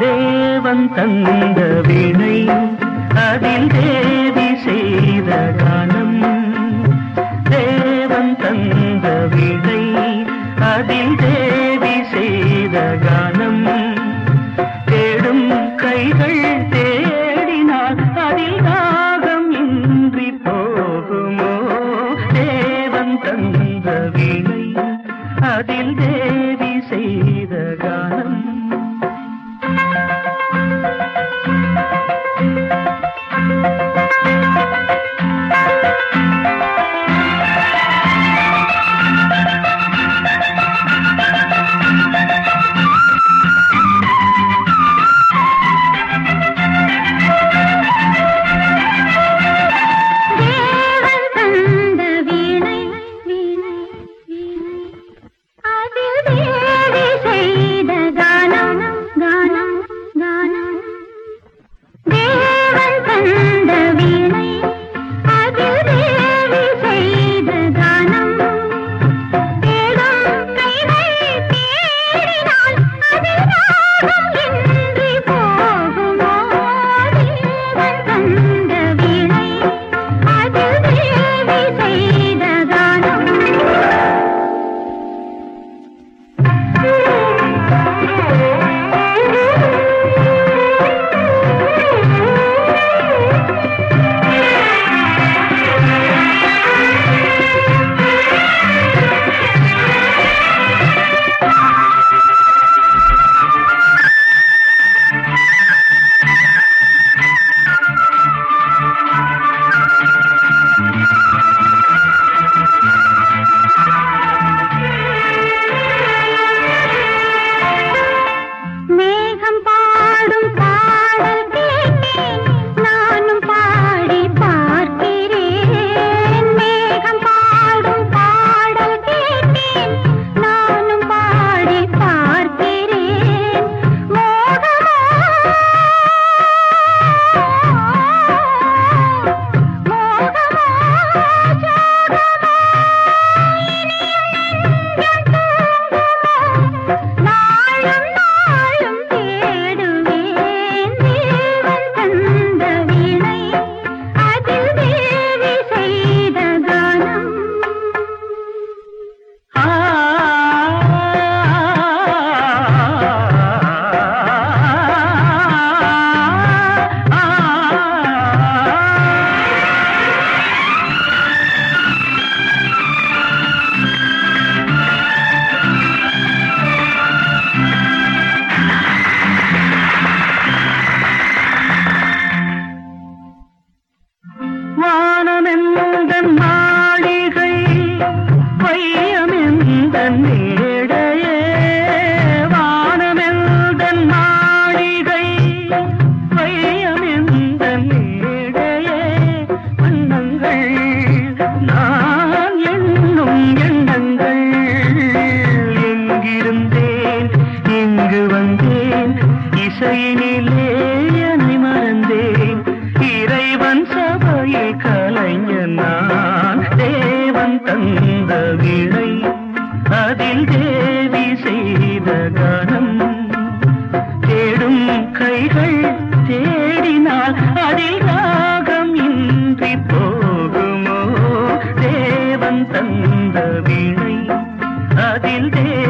தேவன் தந்த வீணை அதில் தேவி செய்த கானம் தேவன் தந்த வீணை அதில் தேவி செய்த கானம் தேடும் கைகள் தேடினால் அதில் தாகம் இன்றி போகுமோ தேவன் தந்த வீணை அதில் தேவி செய்த கானம் தேவன் தந்த வீணை வீணை வீணை அதில் தேவி செய்த கானம் கானம் கானம் தேவன் தந்த வீணை அதில் தேவி செய்த கானம் தேடும் கைகள் தேடினால் அதில் ராகம் இன்றி போகுமோ தேவன் தந்த வீணை அதில் தேவி செய்த கானம் மேகம் பாடும் பாடல் கேட்டேன் நானும் பாடி பார்க்கிறேன் மேகம் பாடும் பாடல் கேட்டேன் நானும் பாடி பார்க்கிறேன் மோகமா மோகமா சோகமா நாளும் நாளும் தேடுவேன் தேவன் தந்த வீணை அதில் தேவி செய்த கானம் ஆ வானமெந்தன் மாளிகை வையமெந்தன் மேடையே வானமெந்தன் மாளிகை வையமெந்தன் மேடையே வண்ணங்கள் நான் எண்ணும் எண்ணங்கள் எங்கிருந்தேன் இங்கு வந்தேன் இசையினிலே என்னை மறந்தேன் இறைவன் சபையில் கலைஞன் நான் தேவன் தந்த விளை அதில் தேவி செய்த கணம் தேடும் கைகள் தேடினால் அதில் ராகம் இன்றி போகுமோ தேவன் தந்த விளை அதில் தேவி